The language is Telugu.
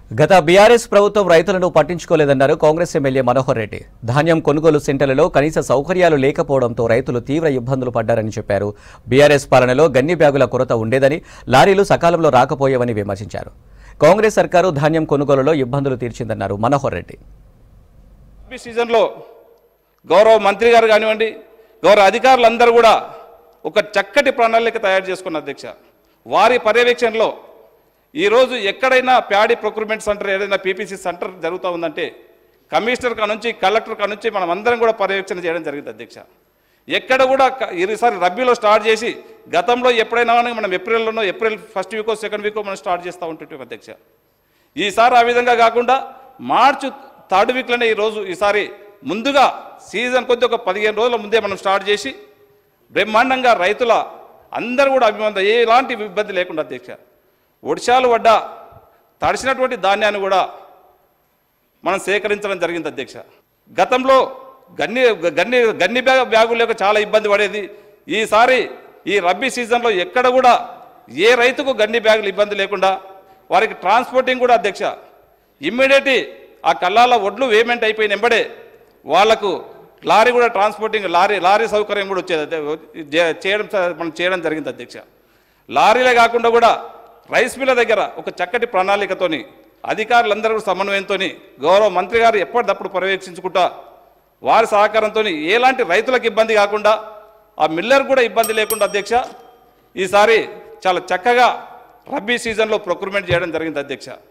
గత బీఆర్ఎస్ ప్రభుత్వం రైతులను పట్టించుకోలేదన్నారు కాంగ్రెస్ ఎమ్మెల్యే మనోహర్ రెడ్డి ధాన్యం కొనుగోలు సెంటర్లలో కనీస సౌకర్యాలు లేకపోవడంతో రైతులు తీవ్ర ఇబ్బందులు పడ్డారని చెప్పారు బీఆర్ఎస్ పాలనలో గన్ని బ్యాగుల కొరత ఉండేదని లారీలు సకాలంలో రాకపోయేవని విమర్శించారు కాంగ్రెస్ సర్కారు ధాన్యం కొనుగోలులో ఇబ్బందులు తీర్చిందన్నారు మనోహర్ రెడ్డి రబీ సీజన్లో గౌరవ మంత్రి గారు కానివ్వండి గౌరవ అధికారులందరూ కూడా ఒక చక్కటి ప్రణాళిక తయారు చేసుకున్న అధ్యక్ష వారి పర్యవేక్షణలో ఈరోజు ఎక్కడైనా ప్యాడీ ప్రొక్యూర్మెంట్ సెంటర్ ఏదైనా పీపీసీ సెంటర్ జరుగుతూ ఉందంటే కమిషనర్ కా నుంచి కలెక్టర్ కా నుంచి మనం అందరం కూడా పర్యవేక్షణ చేయడం జరిగింది అధ్యక్ష ఎక్కడ కూడా క- ఈసారి రబ్బీలో స్టార్ట్ చేసి గతంలో ఎప్పుడైనా కానీ మనం ఏప్రిల్లోనో ఏప్రిల్ ఫస్ట్ వీకో సెకండ్ వీకో మనం స్టార్ట్ చేస్తూ ఉంటుంటాం అధ్యక్ష ఈసారి ఆ విధంగా కాకుండా మార్చి థర్డ్ వీక్లోనే ఈరోజు ఈసారి ముందుగా సీజన్ కొద్ది ఒక పదిహేను రోజుల ముందే మనం స్టార్ట్ చేసి బ్రహ్మాండంగా రైతుల అందరూ కూడా అభిమానం ఎలాంటి ఇబ్బంది లేకుండా అధ్యక్ష ఒడిశాలు పడ్డ తడిసినటువంటి ధాన్యాన్ని కూడా మనం సేకరించడం జరిగింది అధ్యక్ష గతంలో గన్ని గన్ని గన్ని బ్యాగ్ బ్యాగులు లేక చాలా ఇబ్బంది పడేది ఈసారి ఈ రబ్బీ సీజన్లో ఎక్కడ కూడా ఏ రైతుకు గన్ని బ్యాగులు ఇబ్బంది లేకుండా వారికి ట్రాన్స్పోర్టింగ్ కూడా అధ్యక్ష ఇమ్మీడియట్ ఆ కల్లాల ఒడ్లు వేమెంట్ అయిపోయిన వెంబడే వాళ్లకు లారీ కూడా ట్రాన్స్పోర్టింగ్ లారీ లారీ సౌకర్యం కూడా వచ్చేది అదే జే- చేయడం మనం చేయడం జరిగింది అధ్యక్ష లారీలే కాకుండా కూడా రైస్ మిల్ల దగ్గర ఒక చక్కటి ప్రణాళికతోని అధికారులందరూ కూడా సమన్వయంతో గౌరవ మంత్రి గారు ఎప్పటికప్పుడు పర్యవేక్షించుకుంటా వారి సహకారంతో ఎలాంటి రైతులకు ఇబ్బంది కాకుండా ఆ మిల్లర్ కూడా ఇబ్బంది లేకుండా అధ్యక్ష ఈసారి చాలా చక్కగా రబ్బీ సీజన్లో ప్రొక్యూర్మెంట్ చేయడం జరిగింది అధ్యక్ష